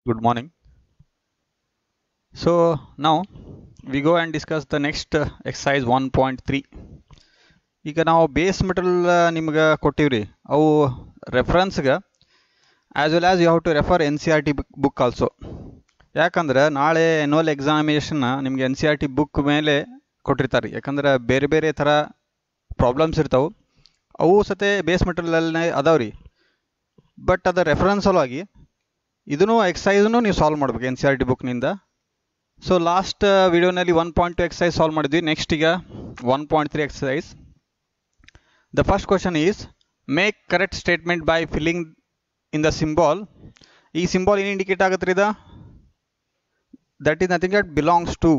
Good morning. So now we go and discuss the next uh, exercise 1.3. ಈಗ ನಾವು base metal ನಿಮ್ಗೆ ಕೊಟ್ಟಿವ್ರಿ ಅವು ರೆಫರೆನ್ಸ್ಗೆ as well as you have to refer N C R T book book also ಯಾಕಂದ್ರೆ ನಾಳೆ annual examination ನಿಮ್ಗೆ N C R T book ಮೇಲೆ ಕೊಟ್ಟಿರ್ತಾರೆ ಯಾಕಂದ್ರೆ ಬೇರೆ ಬೇರೆ ಥರ ಪ್ರಾಬ್ಲಮ್ಸ್ ಇರ್ತಾವೆ ಅವು ಸತೆ ಬೇಸ್ ಮೆಟೀರಿಯಲ್ನೇ ಅದಾವ್ರಿ ಬಟ್ ಅದು ರೆಫರೆನ್ಸ್ ಸಲುವಾಗಿ ಇದನ್ನು ಎಕ್ಸಸೈಸ್ನು ನೀವು ಸಾಲ್ವ್ ಮಾಡ್ಬೇಕು ಎನ್ ಸಿ ಆರ್ ಟಿ ಬುಕ್ನಿಂದ ಸೊ ಲಾಸ್ಟ್ ವಿಡಿಯೋನಲ್ಲಿ one point two exercise solve ಮಾಡಿದ್ವಿ ನೆಕ್ಸ್ಟ್ ಈಗ one point three exercise the first question is make correct statement by filling in the symbol ಈ ಸಿಂಬಾಲ್ ಏನು ಇಂಡಿಕೇಟ್ ಆಗುತ್ತೆ ರೀ ಇದ that is nothing that belongs to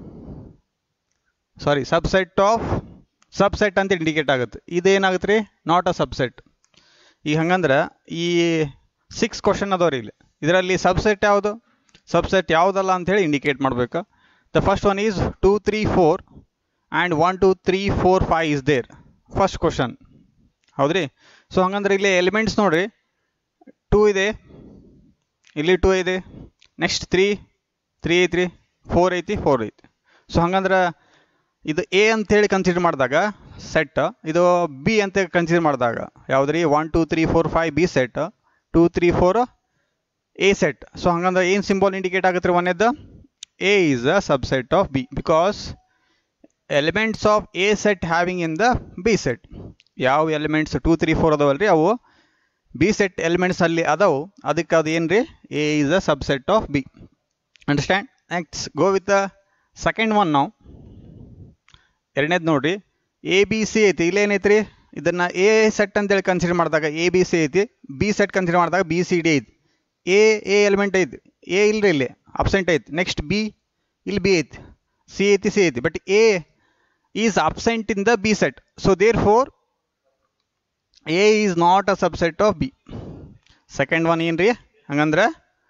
sorry subset of subset ಅಂತ indicate ಆಗುತ್ತೆ ಇದೇನಾಗುತ್ತೆ ರೀ ನಾಟ್ ಅ ಸಬ್ಸೆಟ್ ಈಗ ಹಂಗಂದ್ರೆ ಈ ಸಿಕ್ಸ್ ಕ್ವಶನ್ ಅದಾವ ರೀ ಇಲ್ಲಿ ಇದರಲ್ಲಿ ಸಬ್ಸೆಟ್ ಯಾವುದು ಸಬ್ಸೆಟ್ ಯಾವುದಲ್ಲ ಅಂತೇಳಿ ಇಂಡಿಕೇಟ್ ಮಾಡಬೇಕು the first one is two three four and one two three four five is there first question ಹೌದ್ರಿ ಸೊ ಹಂಗಂದ್ರೆ ಇಲ್ಲಿ ಎಲಿಮೆಂಟ್ಸ್ ನೋಡ್ರಿ ಟೂ ಇದೆ ಇಲ್ಲಿ ಟೂ ಇದೆ ನೆಕ್ಸ್ಟ್ ತ್ರೀ ತ್ರೀ ಐತ್ರಿ ಫೋರ್ ಐತಿ ಫೋರ್ ಐತಿ ಸೊ ಹಂಗಂದ್ರೆ ಇದು ಎ ಅಂತೇಳಿ ಕನ್ಸಿಡರ್ ಮಾಡಿದಾಗ ಸೆಟ್ ಇದು ಬಿ ಅಂತ ಕನ್ಸಿಡರ್ ಮಾಡಿದಾಗ ಯಾವುದ್ರಿ one two three four five B set two three four A set so ಹಂಗಂದ್ರೆ ಏನು ಸಿಂಬಾಲ್ ಇಂಡಿಕೇಟ್ ಆಗುತ್ತೆ ರೀ ಒನ್ನೇದ್ದು A is a subset of B because elements of A set having in the B set ಯಾವ elements two three four ಅದಾವಲ್ರಿ ಅವು B set elements ಅಲ್ಲಿ ಅದಾವು ಅದಕ್ಕೆ ಅದು ಏನು ರೀ A is a subset of B understand next go with the second one ನಾವು ಎರಡನೇದು ನೋಡ್ರಿ ಎ ಬಿ ಸಿ ಐತಿ ಇಲ್ಲೇನೈತಿ ರೀ ಇದನ್ನು ಎ ಸೆಟ್ ಅಂತೇಳಿ ಕನ್ಸಿಡರ್ ಮಾಡಿದಾಗ ಎ ಬಿ ಸಿ ಐತಿ ಬಿ ಸೆಟ್ ಕನ್ಸಿಡರ್ ಮಾಡಿದಾಗ ಬಿ ಸಿ ಡಿ ಐತಿ ಎ ಎ ಎಲಿಮೆಂಟ್ ಐತಿ ಎ ಇಲ್ರಿ ಇಲ್ಲಿ ಅಬ್ಸೆಂಟ್ ಐತಿ ನೆಕ್ಸ್ಟ್ ಬಿ ಇಲ್ಲಿ ಬಿ ಐತಿ ಸಿ ಐತಿ ಸಿ ಐತಿ but A is absent in the B set so therefore A is not a subset of B second one ಏನು ರೀ ಹಂಗಂದ್ರೆ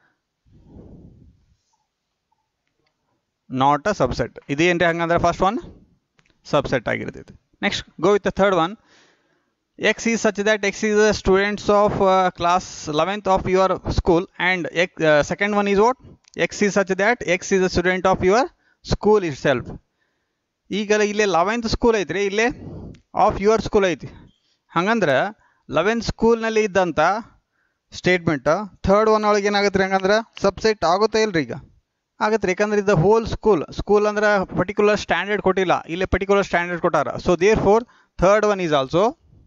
ನಾಟ್ ಅ ಸಬ್ಸೆಟ್ ಇದೇನು ರೀ ಹಂಗಂದ್ರೆ ಫಸ್ಟ್ ಒನ್ ಸಬ್ಸೆಟ್ ಆಗಿರ್ತೈತಿ next go with the third one X is such that X is a students of class eleventh of your school and X second one is what X is such that X is a student of your school itself ಈಗ ಇಲ್ಲೇ eleventh school ಐತ್ರಿ ಇಲ್ಲೇ of your school ಐತಿ ಹಂಗಂದ್ರೆ eleventh ಸ್ಕೂಲ್ನಲ್ಲಿ ಇದ್ದಂಥ statement third one ಒಳಗೆ ಏನಾಗುತ್ತೆ ರೀ ಹಂಗಂದ್ರೆ ಸಬ್ಸೆಟ್ ಆಗುತ್ತೆ ಇಲ್ರಿ ಈಗ ಆಗತ್ತೆ ರೀ ಯಾಕಂದ್ರೆ ಇದು ಹೋಲ್ ಸ್ಕೂಲ್ ಸ್ಕೂಲ್ ಅಂದ್ರೆ ಪರ್ಟಿಕ್ಯುಲರ್ ಸ್ಟ್ಯಾಂಡರ್ಡ್ ಕೊಟ್ಟಿಲ್ಲ ಇಲ್ಲೇ ಪರ್ಟಿಕ್ಯುಲರ್ ಸ್ಟ್ಯಾಂಡರ್ಡ್ ಕೊಟ್ಟಾರ so therefore third one is also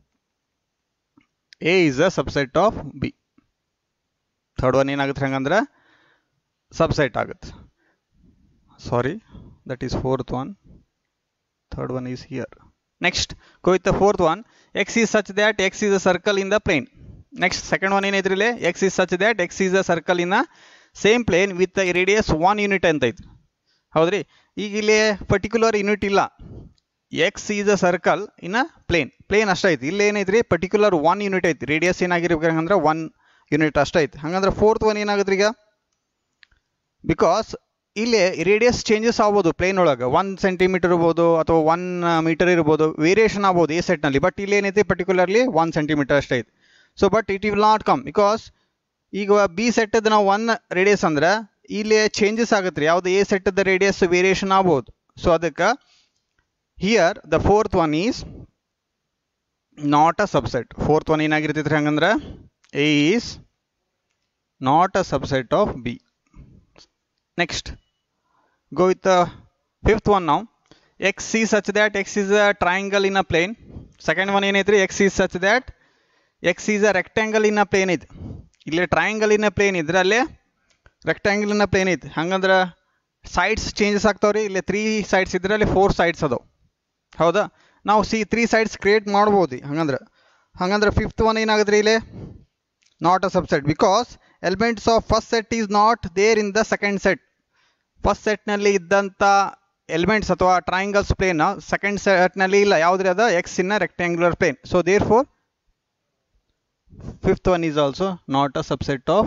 A is a subset of B third one ಏನಾಗುತ್ತೆ ಹಂಗಂದ್ರೆ ಸಬ್ಸೆಟ್ ಆಗುತ್ತೆ sorry that is fourth one third one is here next go with the fourth one X is such that X is a circle in the plane next second one ಏನೈತ್ರಿ ಇಲ್ಲಿ X is such that X is a circle in same plane with radius one unit ಅಂತ ಐತಿ ಹೌದ್ರಿ ಈಗ ಇಲ್ಲಿ particular unit ಇಲ್ಲ X is a circle in a plane plane ಅಷ್ಟೇ ಐತಿ ಇಲ್ಲಿ ಏನೈತ್ರಿ ಪರ್ಟಿಕ್ಯುಲರ್ ಒನ್ ಯೂನಿಟ್ ಐತಿ ರೇಡಿಯಸ್ ಏನಾಗಿರ್ಬೇಕಂದ್ರೆ ಒನ್ ಯೂನಿಟ್ ಅಷ್ಟೇ ಐತಿ ಹಂಗಂದ್ರೆ ಫೋರ್ತ್ ಒನ್ ಏನಾಗುತ್ತೆ ಈಗ ಬಿಕಾಸ್ ಇಲ್ಲಿ ರೇಡಿಯಸ್ ಚೇಂಜಸ್ ಆಗ್ಬೋದು ಪ್ಲೇನ್ ಒಳಗೆ ಒನ್ ಸೆಂಟಿಮೀಟರ್ ಇರ್ಬೋದು ಅಥವಾ ಒನ್ ಮೀಟರ್ ಇರ್ಬೋದು ವೇರಿಯೇಷನ್ ಆಗ್ಬೋದು ಎ ಸೆಟ್ನಲ್ಲಿ ಬಟ್ ಇಲ್ಲಿ ಏನೈತಿ ಪರ್ಟಿಕ್ಯುಲರ್ಲಿ ಒನ್ ಸೆಂಟಿಮೀಟರ್ ಅಷ್ಟೇ ಐತಿ so but it will not come because ಈಗ ಬಿ ಸೆಟ್ಟದ್ದು ನಾವು ಒನ್ ರೇಡಿಯಸ್ ಅಂದ್ರೆ ಇಲ್ಲಿ ಚೇಂಜಸ್ ಆಗುತ್ತೆ ರೀ ಯಾವುದು ಎ ಸೆಟ್ಟದ ರೇಡಿಯಸ್ ವೇರಿಯೇಷನ್ ಆಗ್ಬೋದು ಸೊ ಅದಕ್ಕೆ here the fourth one is not a subset fourth one ಏನಾಗಿರ್ತೈತೆ ರೀ ಹಂಗಂದ್ರೆ A is not a subset of B next go with fifth one ನಾವು X is such that X is a triangle in a plane second one ಏನೈತ್ರಿ X is such that X is a rectangle in a plane ಐತಿ ಇಲ್ಲಿ triangle ಇನ್ plane ಇದ್ರೆ ಅಲ್ಲಿ rectangle ಇನ್ plane ಐತಿ ಹಂಗಂದ್ರೆ sides changes ಆಗ್ತಾವ್ರಿ ಇಲ್ಲಿ three sides ಇದ್ರೆ ಅಲ್ಲಿ ಫೋರ್ ಸೈಡ್ಸ್ ಅದಾವೆ ಹೌದಾ ನಾವು ಸಿ ತ್ರೀ ಸೈಡ್ಸ್ ಕ್ರಿಯೇಟ್ ಮಾಡ್ಬೋದು ಹಂಗಂದ್ರೆ ಹಂಗಂದ್ರೆ ಫಿಫ್ತ್ ಒನ್ ಏನಾಗುತ್ತೆ ರೀ ಇಲ್ಲಿ not a subset because elements of first set is not there in the second set first set ಇದ್ದಂಥ ಎಲಿಮೆಂಟ್ಸ್ ಅಥವಾ ಟ್ರಯಾಂಗಲ್ಸ್ ಪ್ಲೇನ್ ಸೆಕೆಂಡ್ ಸೆಟ್ನಲ್ಲಿ ಇಲ್ಲ ಯಾವುದ್ರಿ ಅದ X in rectangular plane so therefore fifth one is also not a subset of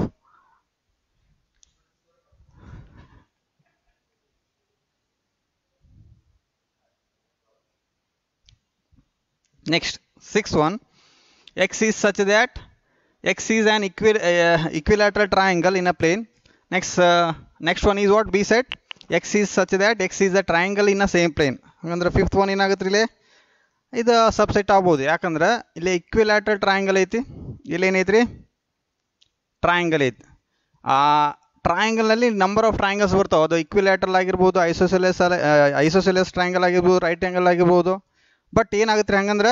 next sixth one x is such that x is an equi uh, equilateral triangle in a plane next next one is what B set X is such that X is the triangle in a same plane ಹಂಗಂದ್ರೆ fifth one ಏನಾಗುತ್ತೆ ಇಲ್ಲಿ ಇದು subset ಆಗ್ಬೋದು ಯಾಕಂದ್ರೆ ಇಲ್ಲಿ ಇಕ್ವಿಲ್ಯಾಟರ್ triangle ಐತಿ ಇಲ್ಲಿ ಏನೈತ್ರಿ triangle ಐತಿ ಆ ಟ್ರಯಾಂಗಲ್ನಲ್ಲಿ ನಂಬರ್ ಆಫ್ ಟ್ರಯಾಂಗಲ್ಸ್ ಬರ್ತಾವೆ ಅದು ಇಕ್ವಿಲ್ಯಾಟ್ರಲ್ ಆಗಿರ್ಬೋದು ಐಸೋಸೆಲೆಸ್ ಐಸೋಸೆಲೆಸ್ ಟ್ರಯಾಂಗಲ್ ಆಗಿರ್ಬೋದು ರೈಟ್ ಆ್ಯಂಗಲ್ ಆಗಿರ್ಬೋದು ಬಟ್ ಏನಾಗುತ್ತೆ ರೀ ಹಂಗಂದ್ರೆ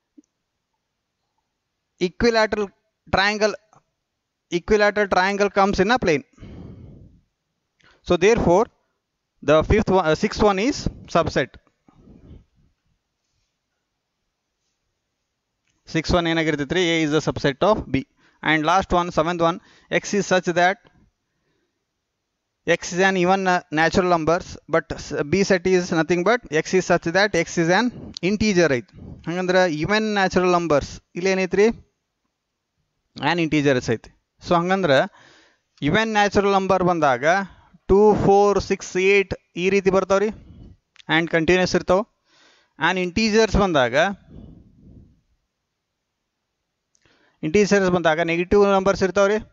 equilateral triangle equilateral triangle comes in a plane so therefore the fifth one uh, sixth one is subset sixth one ಏನಾಗಿರ್ತೈತ್ರಿ a is the subset of b and last one seventh one x is such that x is an even uh, natural numbers but s- b set is nothing but x is such that x is an integer ಐತಿ ಹಂಗಂದ್ರೆ even natural numbers ಇಲ್ಲಿ ಏನೈತ್ರಿ an integers ಐತಿ so ಹಂಗಂದ್ರೆ even natural number ಬಂದಾಗ two four six eight ಈ ರೀತಿ ಬರ್ತಾವೆ ರೀ ಆ್ಯಂಡ್ ಕಂಟಿನ್ಯೂಸ್ ಇರ್ತಾವೆ ಆ್ಯಂಡ್ ಇಂಟೀಜರ್ಸ್ ಬಂದಾಗ ಇಂಟೀಜರ್ಸ್ ಬಂದಾಗ ನೆಗೆಟಿವ್ ನಂಬರ್ಸ್ ಇರ್ತಾವೆ ರೀ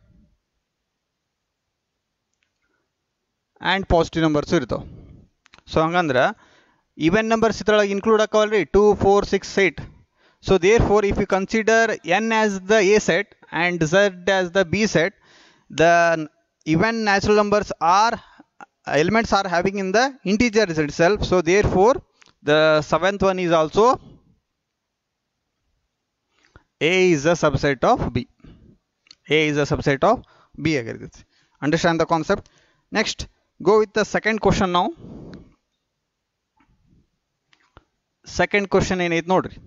ಆ್ಯಂಡ್ ಪಾಸಿಟಿವ್ ನಂಬರ್ಸು ಇರ್ತಾವೆ ಸೊ ಹಂಗಂದ್ರೆ ಈವೆನ್ ನಂಬರ್ಸ್ ಇದ್ರೊಳಗೆ ಇನ್ಕ್ಲೂಡ್ ಆಕವಲ್ರಿ two four six eight so therefore if you consider N as the A set and Z as the B set the even natural numbers are elements are having in the integers itself so therefore the seventh one is also a is a subset of b a is a subset of b ಆಗಿರ್ತೈತಿ understand the concept next go with the second question now second question ಏನೈತೆ ನೋಡ್ರಿ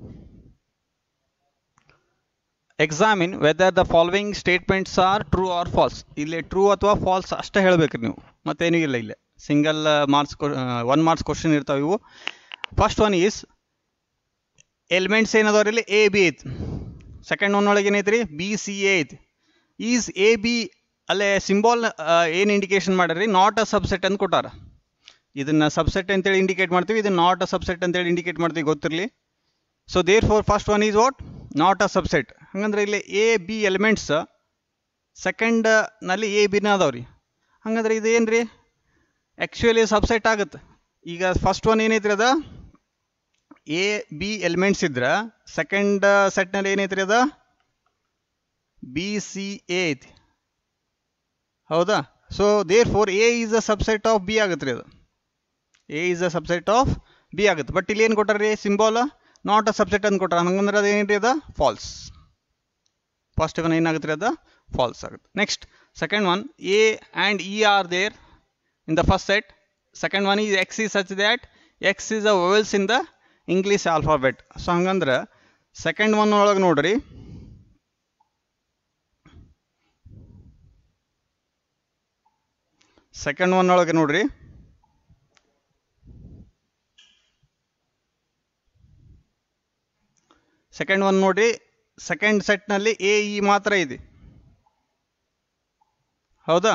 examine whether the following statements are true or false ಇಲ್ಲಿ true ಅಥವಾ false ಅಷ್ಟೇ ಹೇಳಬೇಕ್ರಿ ನೀವು ಮತ್ತೇನೂ ಇಲ್ಲ ಇಲ್ಲ single marks one marks question ಇರ್ತಾವೆ ಇವು ಫಸ್ಟ್ ಒನ್ ಈಸ್ ಎಲಿಮೆಂಟ್ಸ್ ಏನದವ್ರಿ ಇಲ್ಲಿ ಎ ಬಿ ಐತಿ ಸೆಕೆಂಡ್ ಒನ್ ಒಳಗೆ ಏನೈತಿ ರೀ ಬಿ ಸಿ ಎ ಐತಿ ಈಸ್ ಎ ಬಿ ಅಲ್ಲೇ ಸಿಂಬಾಲ್ ಏನು ಇಂಡಿಕೇಶನ್ ಮಾಡ್ರಿ ನಾಟ್ ಅ ಸಬ್ಸೆಟ್ ಅಂತ ಕೊಟ್ಟಾರ ಇದನ್ನ ಸಬ್ಸೆಟ್ ಅಂತೇಳಿ ಇಂಡಿಕೇಟ್ ಮಾಡ್ತೀವಿ ಇದನ್ನ ನಾಟ್ ಅ ಸಬ್ಸೆಟ್ ಅಂತೇಳಿ ಇಂಡಿಕೇಟ್ ಮಾಡ್ತೀವಿ ಗೊತ್ತಿರಲಿ so therefore first one is what not a subset ಹಂಗಂದ್ರೆ ಇಲ್ಲಿ ಎ ಬಿ ಎಲಿಮೆಂಟ್ಸ್ ಸೆಕೆಂಡ್ ನಲ್ಲಿ ಎ ಬಿನ ಅದಾವ್ರಿ ಹಂಗಂದ್ರೆ ಇದು ಏನ್ರಿ ಆ್ಯಕ್ಚುಲಿ ಸಬ್ಸೆಟ್ ಆಗುತ್ತೆ ಈಗ ಫಸ್ಟ್ ಒನ್ ಏನೈತ್ರಿ ಅದ ಎ ಬಿ ಎಲಿಮೆಂಟ್ಸ್ ಇದ್ರೆ ಸೆಕೆಂಡ್ ಸೆಟ್ನಲ್ಲಿ ಏನೈತ್ರಿ ಅದ ಬಿ ಸಿ ಎ ಐತಿ ಹೌದಾ so therefore A is a subset of B ಆಗುತ್ತೆ ರೀ ಅದು A is a subset of B ಆಗುತ್ತೆ ಬಟ್ ಇಲ್ಲಿ ಏನು ಕೊಟ್ಟಾರ್ರಿ ಸಿಂಬಾಲ್ ನಾಟ್ ಅ ಸಬ್ಸೆಟ್ ಅಂತ ಕೊಟ್ಟಾರ ಹಂಗಂದ್ರೆ ಅದು ಏನ್ರಿ ಅದ ಫಾಲ್ಸ್ ಫಸ್ಟ್ ಒನ್ ಏನಾಗುತ್ತೆ ರೀ ಅದು ಫಾಲ್ಸ್ ಆಗುತ್ತೆ next second one A and E are there in the first set second one is X is such that X is a vowels in the English alphabet so ಹಂಗಂದ್ರೆ second one ಒಳಗೆ ನೋಡ್ರಿ second one ಒಳಗೆ ನೋಡ್ರಿ second one ನೋಡ್ರಿ second ಸೆಟ್ನಲ್ಲಿ A E ಮಾತ್ರ ಇದೆ ಹೌದಾ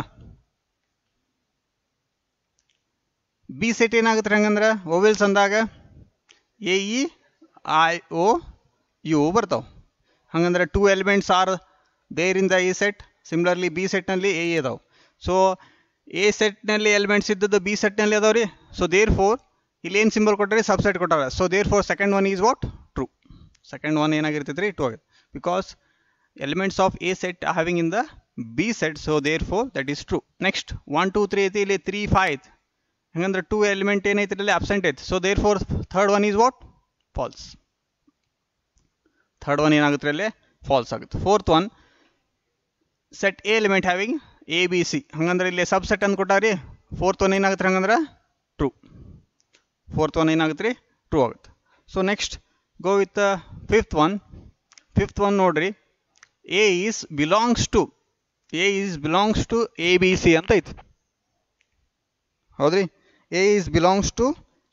ಬಿ ಸೆಟ್ ಏನಾಗುತ್ತೆ ಹಂಗಂದ್ರೆ ಓವೆಲ್ಸ್ ಅಂದಾಗ A E I O U ಬರ್ತಾವೆ ಹಂಗಂದ್ರೆ two elements are there in the A set similarly B ಸೆಟ್ನಲ್ಲಿ ಎ ಇದಾವೆ ಸೊ ಎ ಸೆಟ್ನಲ್ಲಿ ಎಲಿಮೆಂಟ್ಸ್ ಇದ್ದದ್ದು ಬಿ ಸೆಟ್ನಲ್ಲಿ ಅದಾವೆ ರೀ ಸೊ ದೇರ್ ಫೋರ್ ಇಲ್ಲಿ ಏನು ಸಿಂಬಲ್ ಕೊಟ್ಟರೆ ಸಬ್ಸೆಟ್ ಕೊಟ್ಟಾರ so therefore second one is what true second one ಏನಾಗಿರ್ತೈತೆ ರೀ ಟೂ ಆಗುತ್ತೆ because elements of A set having in the B set so therefore that is true next one two three ಐತಿ ಇಲ್ಲಿ three five ಐತಿ ಹಂಗಂದ್ರೆ two element ಏನೈತಿ ಇಲ್ಲಿ absent ಐತಿ so therefore third one is what false third one ಏನಾಗುತ್ತೆ ಅಲ್ಲಿ false ಆಗುತ್ತೆ fourth one set A element having A B C ಹಂಗಂದ್ರೆ ಇಲ್ಲಿ ಸಬ್ ಸೆಟ್ ಅಂತ ಕೊಟ್ಟಾರಿ ಫೋರ್ತ್ ಒನ್ ಏನಾಗುತ್ತೆ ಹಂಗಂದ್ರೆ ಟ್ರೂ ಫೋರ್ತ್ ಒನ್ ಏನಾಗುತ್ತೆ ರೀ ಟ್ರೂ ಆಗುತ್ತೆ so next go with fifth one fifth one ನೋಡ್ರಿ A is belongs to A is belongs to A B C ಅಂತ ಐತಿ ಹೌದ್ರಿ A is belongs to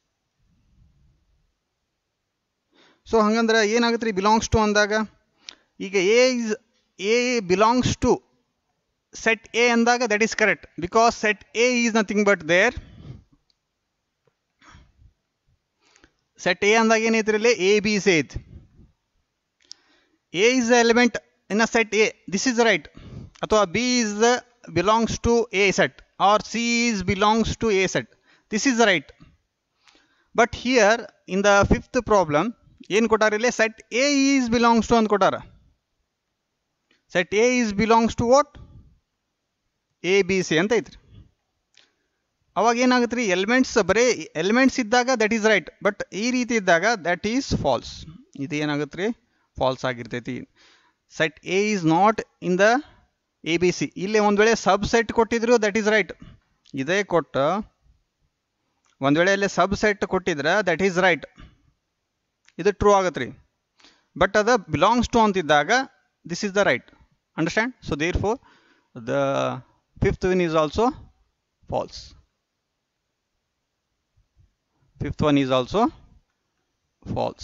so ಹಂಗಂದ್ರೆ ಏನಾಗುತ್ತೆ ರೀ ಬಿಲಾಂಗ್ಸ್ ಟು ಅಂದಾಗ ಈಗ A is A belongs to set A ಅಂದಾಗ that is correct because set A is nothing but there set A ಅಂದಾಗ ಏನೈತ್ರಿ ಇಲ್ಲಿ ಎ ಬಿ ಸಿ ಐತಿ A is the element in a set A this is right ಅಥವಾ B is the belongs to a set or c is belongs to a set this is right but here in the fifth problem ಏನು ಕೊಟ್ಟಾರ ಇಲ್ಲಿ set A is belongs to ಅಂತ ಕೊಟ್ಟಾರ set A is belongs to what A B C ಅಂತ ಐತ್ರಿ ಅವಾಗ ಏನಾಗುತ್ತೆ ರೀ ಎಲಿಮೆಂಟ್ಸ್ ಬರೀ ಎಲಿಮೆಂಟ್ಸ್ ಇದ್ದಾಗ ದಟ್ ಈಸ್ ರೈಟ್ ಬಟ್ ಈ ರೀತಿ ಇದ್ದಾಗ ದಟ್ ಈಸ್ ಫಾಲ್ಸ್ ಇದು ಏನಾಗುತ್ತೆ ರೀ ಫಾಲ್ಸ್ ಆಗಿರ್ತೈತಿ set A is not in the A B C ಇಲ್ಲಿ ಒಂದು ವೇಳೆ ಸಬ್ ಸೆಟ್ ಕೊಟ್ಟಿದ್ರು ದಟ್ ಈಸ್ ರೈಟ್ ಇದೇ ಕೊಟ್ಟ ಒಂದು ವೇಳೆ ಅಲ್ಲಿ ಸಬ್ ಸೆಟ್ ಕೊಟ್ಟಿದ್ರೆ ದಟ್ ಈಸ್ ರೈಟ್ ಇದು ಟ್ರೂ ಆಗತ್ತೆ ರೀ ಬಟ್ ಅದು ಬಿಲಾಂಗ್ಸ್ ಟು ಅಂತಿದ್ದಾಗ this is the right understand so therefore the fifth one is also false fifth one is also false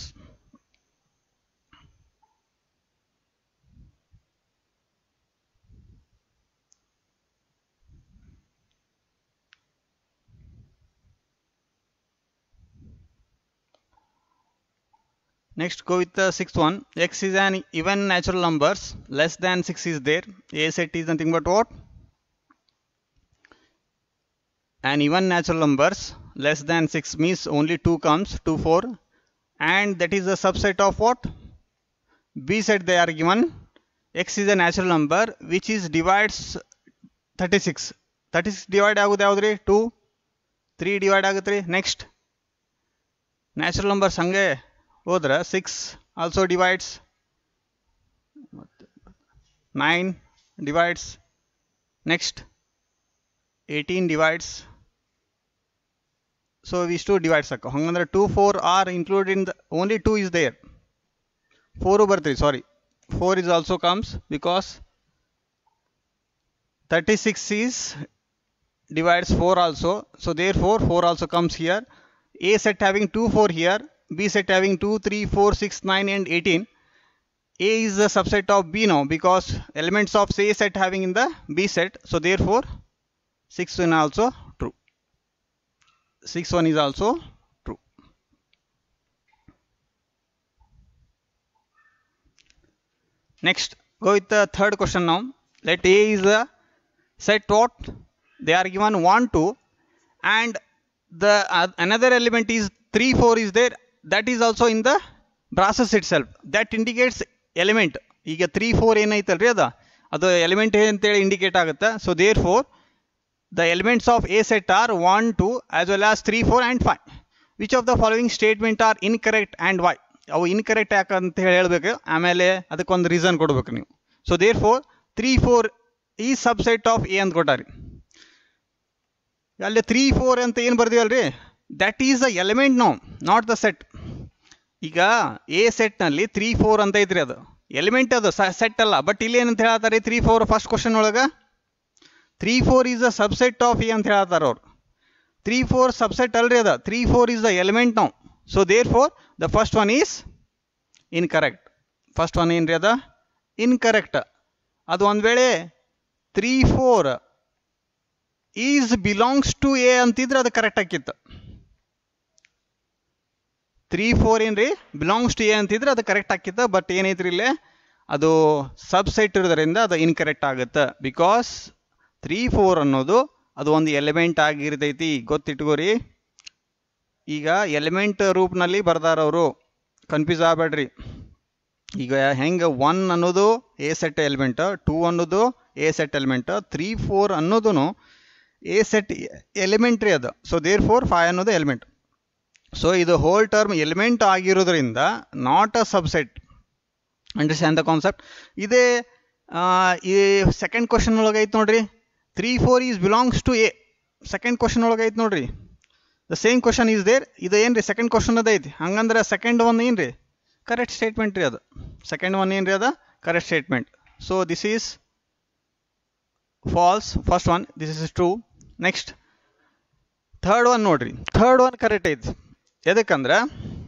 next go with the sixth one x is an even natural numbers less than 6 is there a set is nothing but what and even natural numbers less than 6 means only 2 comes 2 4 and that is a subset of what b set they are given x is a natural number which is divides 36 36 divide ಆಗೋದು ಯಾವ್ದ್ರಿ 2 3 divide ಆಗುತ್ತೆ ರೀ next natural numbers ಹಂಗೆ ಹೋದ್ರೆ six also divides nine divides next eighteen divides so ಇಷ್ಟು divide ಸಾಕು ಹಂಗಂದ್ರೆ two four are include in the only two is there four ಬರ್ತೀವಿ sorry four is also comes because thirty six is divides 4 also so therefore 4 also comes here a set having 2 4 here b set having 2 3 4 6 9 and 18 a is the subset of b now because elements of a set having in the b set so therefore 6 one also true 6 one is also true next go with the third question now let a is a set what they are given 1 2 and the uh, another element is 3 4 is there that is also in the process itself that indicates element ಈಗ three four ಏನೈತಲ್ರಿ ಅದ ಅದು element ಅಂತೇಳಿ indicate ಆಗುತ್ತೆ so therefore the elements of A set are one two as well as three four and five which of the following statement are incorrect and why ಅವು incorrect ಯಾಕೆ ಅಂತ ಹೇಳಿ ಹೇಳ್ಬೇಕು ಆಮೇಲೆ ಅದಕ್ಕೊಂದು ರೀಸನ್ ಕೊಡ್ಬೇಕು ನೀವು so therefore three four ಈ ಸಬ್ಸೆಟ್ ಆಫ್ ಎ ಅಂತ ಕೊಟ್ಟಾರಿ ಅಲ್ಲಿ ತ್ರೀ ಫೋರ್ ಅಂತ ಏನು ಬರ್ದೀವಲ್ರಿ ದಟ್ ಈಸ್ ದ ಎಲಿಮೆಂಟ್ ನಾವು ನಾಟ್ ದ ಸೆಟ್ ಈಗ ಎ ಸೆಟ್ನಲ್ಲಿ ತ್ರೀ ಫೋರ್ ಅಂತ ಐತ್ರಿ ಅದು ಎಲಿಮೆಂಟ್ ಅದು ಸೆಟ್ ಅಲ್ಲ ಬಟ್ ಇಲ್ಲಿ ಏನಂತ ಹೇಳ್ತಾರೆ ತ್ರೀ ಫೋರ್ ಫಸ್ಟ್ ಕ್ವಶನ್ ಒಳಗೆ three four is the subset of A ಅಂತ ಹೇಳ್ತಾರೆ ಅವ್ರು ತ್ರೀ ಫೋರ್ ಸಬ್ಸೆಟ್ ಅಲ್ರಿ ಅದ three four is the element ನಾವು so therefore the first one is incorrect first one ಏನ್ರಿ ಅದ ಇನ್ಕರೆಕ್ಟ್ ಅದು ಒಂದು ವೇಳೆ three four is belongs to A ಅಂತಿದ್ರೆ ಅದು ಕರೆಕ್ಟ್ ಆಕಿತ್ತು ತ್ರೀ ಫೋರ್ ಏನ್ರಿ ಬಿಲಾಂಗ್ಸ್ ಟು ಎ ಅಂತಿದ್ರೆ ಅದು ಕರೆಕ್ಟ್ ಆಕಿತ್ತು ಬಟ್ ಏನೈತ್ರಿ ಇಲ್ಲೇ ಅದು ಸಬ್ಸೆಟ್ ಇರೋದ್ರಿಂದ ಅದು ಇನ್ಕರೆಕ್ಟ್ ಆಗುತ್ತೆ ಬಿಕಾಸ್ ತ್ರೀ ಫೋರ್ ಅನ್ನೋದು ಅದು ಒಂದು ಎಲಿಮೆಂಟ್ ಆಗಿರ್ತೈತಿ ಗೊತ್ತಿಟ್ಕೋರಿ ಈಗ ಎಲಿಮೆಂಟ್ ರೂಪ್ನಲ್ಲಿ ಬರ್ದಾರವರು ಕನ್ಫ್ಯೂಸ್ ಆಗಬೇಡ್ರಿ ಈಗ ಹೆಂಗೆ ಒನ್ ಅನ್ನೋದು ಎ ಸೆಟ್ ಎಲಿಮೆಂಟ್ ಟೂ ಅನ್ನೋದು A set element three four ಅನ್ನೋದು ಎ ಸೆಟ್ ಎಲಿಮೆಂಟ್ರಿ ಅದು ಸೊ ದೇರ್ ಫೋರ್ ಫೈವ್ ಅನ್ನೋದು ಎಲಿಮೆಂಟ್ ಸೊ ಇದು ಹೋಲ್ ಟರ್ಮ್ ಎಲಿಮೆಂಟ್ ಆಗಿರೋದ್ರಿಂದ not a subset understand the concept ಇದೇ ಈ ಸೆಕೆಂಡ್ ಕ್ವಶನ್ ಒಳಗೆ ಐತೆ ನೋಡ್ರಿ three four is belongs to A second question ಒಳಗೆ ಐತೆ ನೋಡ್ರಿ the same question is there ಇದು ಏನು ರೀ ಸೆಕೆಂಡ್ ಕ್ವಶನ್ ಅದ ಐತಿ ಹಂಗಂದ್ರೆ ಸೆಕೆಂಡ್ ಒನ್ ಏನು ರೀ ಕರೆಕ್ಟ್ ಸ್ಟೇಟ್ಮೆಂಟ್ ರೀ ಅದು ಸೆಕೆಂಡ್ ಒನ್ ಏನು ರೀ ಅದ correct statement so this is false first one this is true next third one ನೋಡ್ರಿ ಥರ್ಡ್ ಒನ್ ಕರೆಕ್ಟ್ ಐತಿ ಎದಕ್ಕಂದ್ರೆ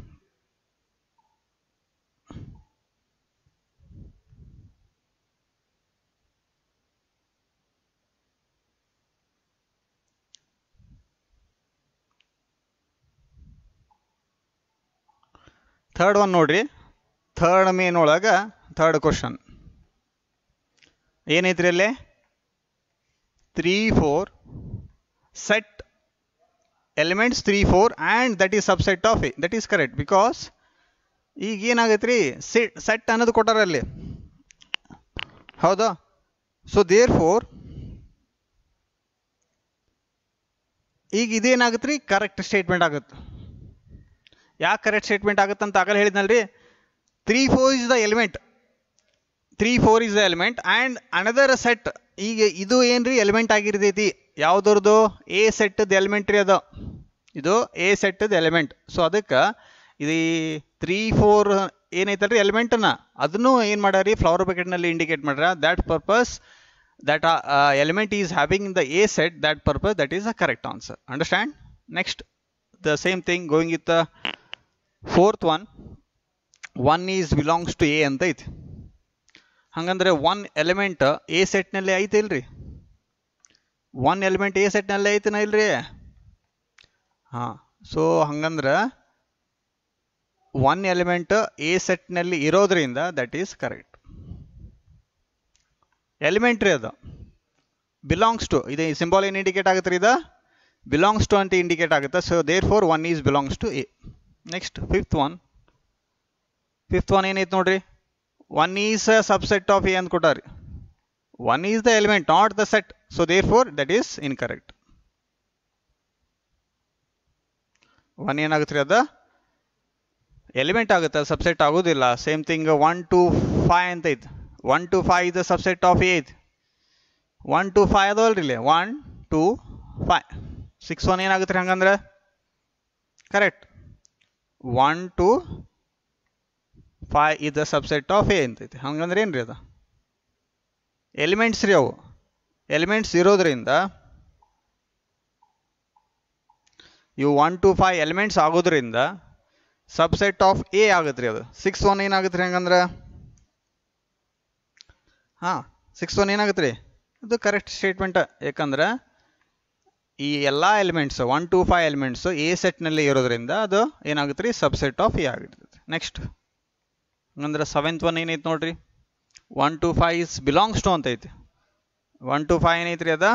ಥರ್ಡ್ ಒನ್ ನೋಡ್ರಿ ಥರ್ಡ್ ಮೇನ್ ಒಳಗೆ ಥರ್ಡ್ ಕ್ವಶನ್ ಏನೈತ್ರಿ ಅಲ್ಲಿ three four set elements three four and that is subset of A that is correct because ಈಗ ಏನಾಗೈತೆ ರೀ ಸೆಟ್ ಸೆಟ್ ಅನ್ನೋದು ಕೊಟ್ಟಾರ ಅಲ್ಲಿ ಹೌದಾ ಸೊ ದೇರ್ ಫೋರ್ ಈಗ ಇದೇನಾಗುತ್ತೆ ರೀ ಕರೆಕ್ಟ್ ಸ್ಟೇಟ್ಮೆಂಟ್ ಆಗುತ್ತೆ ಯಾಕೆ ಕರೆಕ್ಟ್ ಸ್ಟೇಟ್ಮೆಂಟ್ ಆಗುತ್ತೆ ಅಂತ ಆಗಲೇ ಹೇಳಿದ್ನಲ್ರಿ three four is the element three four is the element and another set ಈಗ ಇದು ಏನ್ರಿ ಎಲಿಮೆಂಟ್ ಆಗಿರ್ತೈತಿ ಯಾವ್ದವ್ರದ್ದು ಎ ಸೆಟ್ಟದ ಎಲಿಮೆಂಟ್ ರೀ ಅದು ಇದು ಎ ಸೆಟ್ಟದ ಎಲಿಮೆಂಟ್ ಸೊ ಅದಕ್ಕೆ ಇದು ತ್ರೀ ಫೋರ್ ಏನೈತಲ್ರಿ ಎಲಿಮೆಂಟನ್ನ ಅದನ್ನು ಏನು ಮಾಡ್ಯಾರಿ ಫ್ಲವರ್ ಬಕೆಟ್ನಲ್ಲಿ ಇಂಡಿಕೇಟ್ ಮಾಡ್ಯಾರ that purpose that uh, uh, element is having the a set that purpose that is a correct answer understand next the same thing going with the fourth one one is belongs to a ಅಂತ ಐತಿ ಹಂಗಂದ್ರೆ one element A ಸೆಟ್ನಲ್ಲಿ ಐತೆ ಇಲ್ರಿ one element A ಸೆಟ್ನಲ್ಲಿ ಐತನ ಇಲ್ರಿ ಹಾಂ so ಹಂಗಂದ್ರೆ ಒನ್ ಎಲಿಮೆಂಟ್ ಎ ಸೆಟ್ನಲ್ಲಿ ಇರೋದ್ರಿಂದ ದಟ್ ಈಸ್ ಕರೆಕ್ಟ್ ಎಲಿಮೆಂಟ್ರಿ ಅದು ಬಿಲಾಂಗ್ಸ್ ಟು ಇದು ಸಿಂಬಾಲ್ ಏನು ಇಂಡಿಕೇಟ್ ಆಗುತ್ತೆ ರೀ ಇದು ಬಿಲಾಂಗ್ಸ್ ಟು ಅಂತ ಇಂಡಿಕೇಟ್ ಆಗುತ್ತೆ so therefore one is belongs to A next fifth one fifth one ಏನೈತೆ ನೋಡ್ರಿ one is a subset of A ಅಂತ ಕೊಟ್ಟಾರಿ one is the element not the set so therefore that is incorrect one ಏನಾಗುತ್ತೆ ರೀ ಅದು element ಆಗುತ್ತೆ subset ಆಗೋದಿಲ್ಲ same thing one two five ಅಂತ ಐತೆ one two five is the subset of A one two five ಅದವಲ್ರಿ ಇಲ್ಲಿ one two five six one ಏನಾಗುತ್ತೆ ರೀ ಹಂಗಂದ್ರೆ correct one two five is the subset of A ಅಂತೈತಿ ಹಂಗಂದ್ರೆ ಏನು ರೀ ಅದು ಎಲಿಮೆಂಟ್ಸ್ ರೀ ಅವು ಎಲಿಮೆಂಟ್ಸ್ ಇರೋದ್ರಿಂದ ಇವು ಒನ್ ಟು ಫೈವ್ ಎಲಿಮೆಂಟ್ಸ್ ಆಗೋದ್ರಿಂದ ಸಬ್ಸೆಟ್ ಆಫ್ ಎ ಆಗುತ್ತೆ ರೀ ಅದು ಸಿಕ್ಸ್ ಒನ್ ಏನಾಗುತ್ತೆ ರೀ ಹಂಗಂದ್ರೆ ಹಾಂ ಸಿಕ್ಸ್ ಒನ್ ಏನಾಗುತ್ತೆ ರೀ ಅದು ಕರೆಕ್ಟ್ ಸ್ಟೇಟ್ಮೆಂಟ್ ಯಾಕಂದ್ರೆ ಈ ಎಲ್ಲ elements one two five elements A ಸೆಟ್ನಲ್ಲಿ ಇರೋದ್ರಿಂದ ಅದು ಏನಾಗುತ್ತೆ ರೀ ಸಬ್ಸೆಟ್ ಆಫ್ ಎ ಆಗಿರ್ತೈತೆ ನೆಕ್ಸ್ಟ್ ಹಂಗಂದ್ರೆ ಸೆವೆಂತ್ ಒನ್ ಏನೈತೆ ನೋಡ್ರಿ one two five is belongs to ಅಂತ ಐತಿ ಒನ್ ಟು ಫೈವ್ ಏನೈತ್ರಿ ಅದ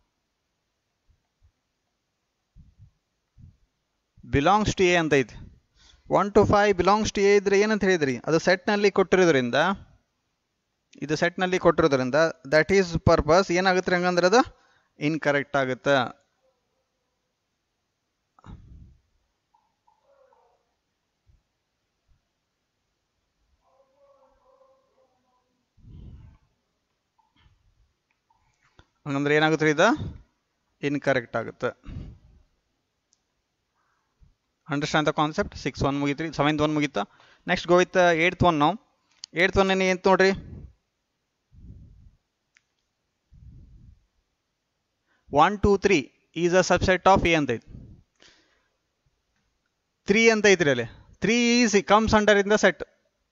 ಬಿಲಾಂಗ್ಸ್ ಟು ಎ ಅಂತ ಐತಿ one two five belongs to A ಇದ್ರೆ ಏನಂತ ಹೇಳಿದ್ರಿ ಅದು ಸೆಟ್ನಲ್ಲಿ ಕೊಟ್ಟಿರೋದ್ರಿಂದ ಇದು ಸೆಟ್ನಲ್ಲಿ ಕೊಟ್ಟಿರೋದ್ರಿಂದ ದಟ್ ಈಸ್ ಪರ್ಪಸ್ ಏನಾಗುತ್ತೆ ಹಂಗಂದ್ರೆ ಅದು ಇನ್ಕರೆಕ್ಟ್ ಆಗುತ್ತೆ ಹಂಗಂದ್ರೆ ಏನಾಗುತ್ತೆ ಇದು ಇನ್ಕರೆಕ್ಟ್ ಆಗುತ್ತೆ understand the concept six one ಮುಗೀತ್ರಿ ಸೆವೆಂತ್ ಒನ್ ಮುಗೀತಾ next go with eighth one ನಾವು ಏಯ್ತ್ ಒನ್ ಏನು ನೋಡ್ರಿ one two three is a subset of A ಅಂತ ಐತಿ ತ್ರೀ ಅಂತ ಐತ್ರಿ ಅಲ್ಲಿ three is comes under in the set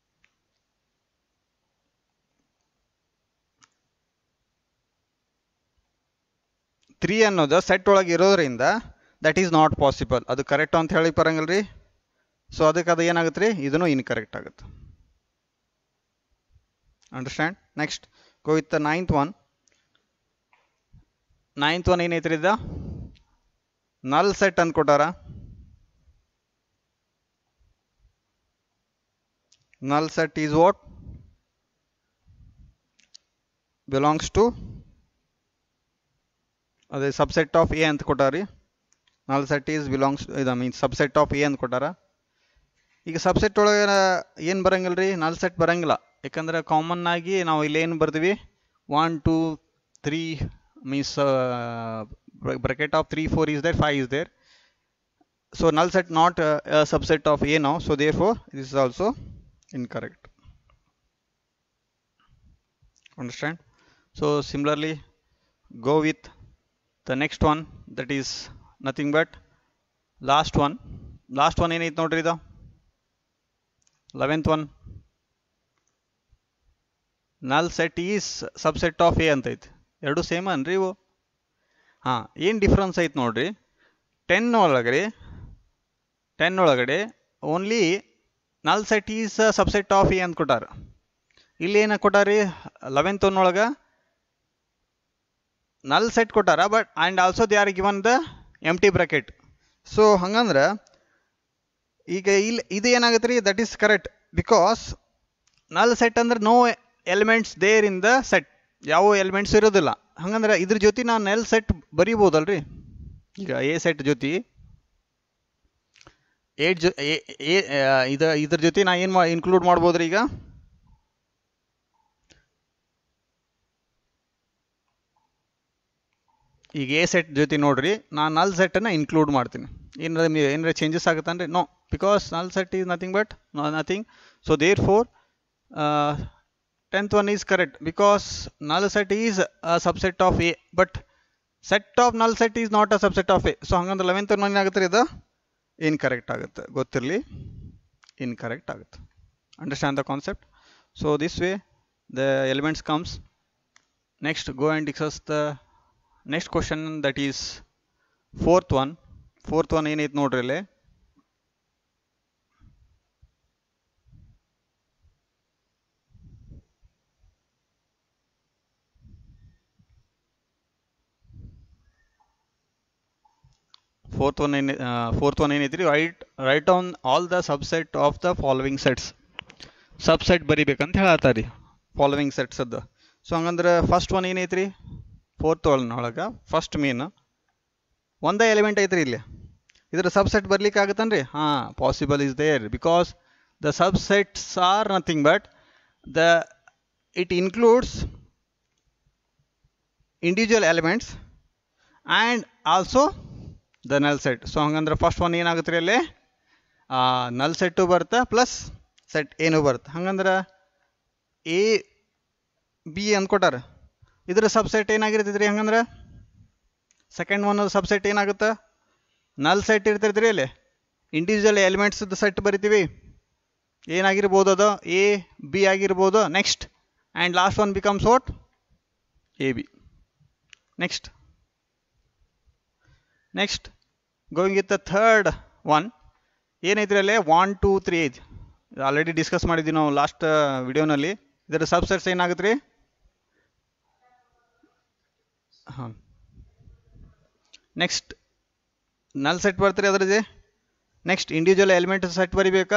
three ಅನ್ನೋದು ಸೆಟ್ ಒಳಗೆ ಇರೋದ್ರಿಂದ ದಟ್ ಈಸ್ ನಾಟ್ ಪಾಸಿಬಲ್ ಅದು ಕರೆಕ್ಟ್ ಅಂತ ಹೇಳಿ ಬರಂಗಿಲ್ರಿ ಸೊ ಅದಕ್ಕೆ ಅದು ಏನಾಗುತ್ತೆ ರೀ ಇದನ್ನು ಇನ್ಕರೆಕ್ಟ್ ಆಗುತ್ತೆ understand next go with the ninth one ninth one ಏನೈತ್ರಿ ಇದ ನಲ್ ಸೆಟ್ ಅಂತ ಕೊಟ್ಟಾರ null set is what belongs to ಅದೇ ಸಬ್ಸೆಟ್ ಆಫ್ ಎ ಅಂತ ಕೊಟ್ಟಾರಿ ನಲ್ ಸೆಟ್ ಈಸ್ ಬಿಲಾಂಗ್ಸ್ ಇದು ಮೀನ್ಸ್ ಸಬ್ಸೆಟ್ ಆಫ್ ಎ ಅಂತ ಕೊಟ್ಟಾರ ಈಗ ಸಬ್ಸೆಟ್ ಒಳಗೆ ಏನು ಬರಂಗಿಲ್ಲ ರೀ ನಲ್ ಸೆಟ್ ಬರಂಗಿಲ್ಲ ಯಾಕಂದ್ರೆ ಕಾಮನ್ ಆಗಿ ನಾವು ಇಲ್ಲಿ ಏನು ಬರ್ತೀವಿ one two three means uh, bracket of 3 4 is there 5 is there so null set not uh, a subset of a now so therefore this is also incorrect understand so similarly go with the next one that is nothing but last one last one ಏನೈತೆ ನೋಡ್ರಿ ಇದು eleventh one null set is subset of A ಅಂತ ಐತಿ ಎರಡು same ಅನ್ರಿ ಇವು ಹಾಂ ಏನು ಡಿಫ್ರೆನ್ಸ್ ಐತೆ ನೋಡ್ರಿ ಟೆನ್ ಒಳಗಡೆ ಟೆನ್ ಒಳಗಡೆ only null set is subset of A ಅಂತ ಕೊಟ್ಟಾರ ಇಲ್ಲಿ ಏನು ಕೊಟ್ಟಾರಿ ಲೆವೆಂತ್ ಒನ್ ಒಳಗೆ ನಲ್ ಸೆಟ್ ಕೊಟ್ಟಾರ but and also they are given the empty bracket so ಹಂಗಂದ್ರೆ ಈಗ ಇಲ್ಲಿ ಇದು ಏನಾಗುತ್ತೆ ರೀ that is correct because null set ಅಂದ್ರೆ no elements there in the set ಯಾವ ಎಲಿಮೆಂಟ್ಸ್ ಇರೋದಿಲ್ಲ ಹಂಗಂದ್ರೆ ಇದ್ರ ಜೊತೆ ನಾನು ನೆಲ್ ಸೆಟ್ ಬರೀಬೋದಲ್ರಿ ಈಗ ಎ ಸೆಟ್ ಜೊತೆ ಏಟ್ ಜೊ ಇದು ಇದ್ರ ಜೊತೆ ನಾ ಏನು ಮಾ ಇನ್ಕ್ಲೂಡ್ ಮಾಡ್ಬೋದ್ರಿ ಈಗ ಈಗ ಎ ಸೆಟ್ ಜೊತೆ ನೋಡ್ರಿ ನಾನು ನಲ್ ಸೆಟ್ಟನ್ನು ಇನ್ಕ್ಲೂಡ್ ಮಾಡ್ತೀನಿ ಏನಾರ ಏನಾರ ಚೇಂಜಸ್ ಆಗುತ್ತನ್ರಿ no because null set is nothing but nothing so therefore tenth one is correct because null set is a subset of A but set of null set is not a subset of A so ಹಂಗಂದ್ರೆ eleventh one ಏನಾಗುತ್ತೆ ಇದು incorrect ಆಗುತ್ತೆ ಗೊತ್ತಿರಲಿ incorrect ಆಗುತ್ತೆ understand the concept so this way the elements comes next go and discuss the next question that is fourth one fourth one ಏನೈತೆ ನೋಡ್ರಿ ಇಲ್ಲಿ fourth one ಏನು ಫೋರ್ತ್ ಒನ್ ಏನೈತ್ರಿ write write on all the subset of the following sets subset ಬರಿಬೇಕಂತ ಹೇಳತ್ತಾರ following sets ಅದ so ಹಂಗಂದ್ರೆ first one ಏನೈತ್ರಿ ಫೋರ್ತ್ ಒನ್ ಒಳಗೆ ಫಸ್ಟ್ ಮೇನ್ ಒಂದೇ ಎಲಿಮೆಂಟ್ ಐತ್ರಿ ಇಲ್ಲಿ ಇದರ ಸಬ್ಸೆಟ್ ಬರ್ಲಿಕ್ಕೆ ಆಗುತ್ತನ್ರಿ ಹಾಂ possible is there because the subsets are nothing but the it includes individual elements and also the null set so ಹಂಗಂದ್ರೆ ಫಸ್ಟ್ ಒನ್ ಏನಾಗುತ್ತೆ ರೀ ಅಲ್ಲಿ ನಲ್ ಸೆಟ್ಟು ಬರುತ್ತೆ ಪ್ಲಸ್ ಸೆಟ್ ಏನು ಬರುತ್ತೆ ಹಂಗಂದ್ರೆ ಎ ಬಿ ಅಂದ್ಕೊಟ್ಟಾರ ಇದ್ರ ಸಬ್ಸೆಟ್ ಏನಾಗಿರ್ತೈತೆ ರೀ ಹಂಗಂದ್ರೆ ಸೆಕೆಂಡ್ ಒನ್ ಸಬ್ಸೆಟ್ ಏನಾಗುತ್ತೆ ನಲ್ ಸೆಟ್ ಇರ್ತೈತೆ ರೀ ಅಲ್ಲಿ ಇಂಡಿವಿಜುವಲ್ ಎಲಿಮೆಂಟ್ಸ್ದು ಸೆಟ್ ಬರಿತೀವಿ ಏನಾಗಿರ್ಬೋದು ಅದು ಎ ಬಿ ಆಗಿರ್ಬೋದು next and last one becomes what A B next next going with the third one ಏನೈತ್ರಿ ಅಲ್ಲಿ ಒನ್ ಟೂ ತ್ರೀ ಐತಿ ಆಲ್ರೆಡಿ ಡಿಸ್ಕಸ್ ಮಾಡಿದ್ವಿ ನಾವು ಲಾಸ್ಟ್ ವಿಡಿಯೋನಲ್ಲಿ ಇದರ ಸಬ್ಸೆಟ್ಸ್ ಏನಾಗುತ್ತೆ ರೀ ಹಾಂ ನೆಕ್ಸ್ಟ್ ನಲ್ ಸೆಟ್ ಬರ್ತೀರಿ ಅದ್ರದ್ದು ನೆಕ್ಸ್ಟ್ ಇಂಡಿವಿಜುವಲ್ ಎಲಿಮೆಂಟ್ ಸೆಟ್ ಬರಿಬೇಕಾ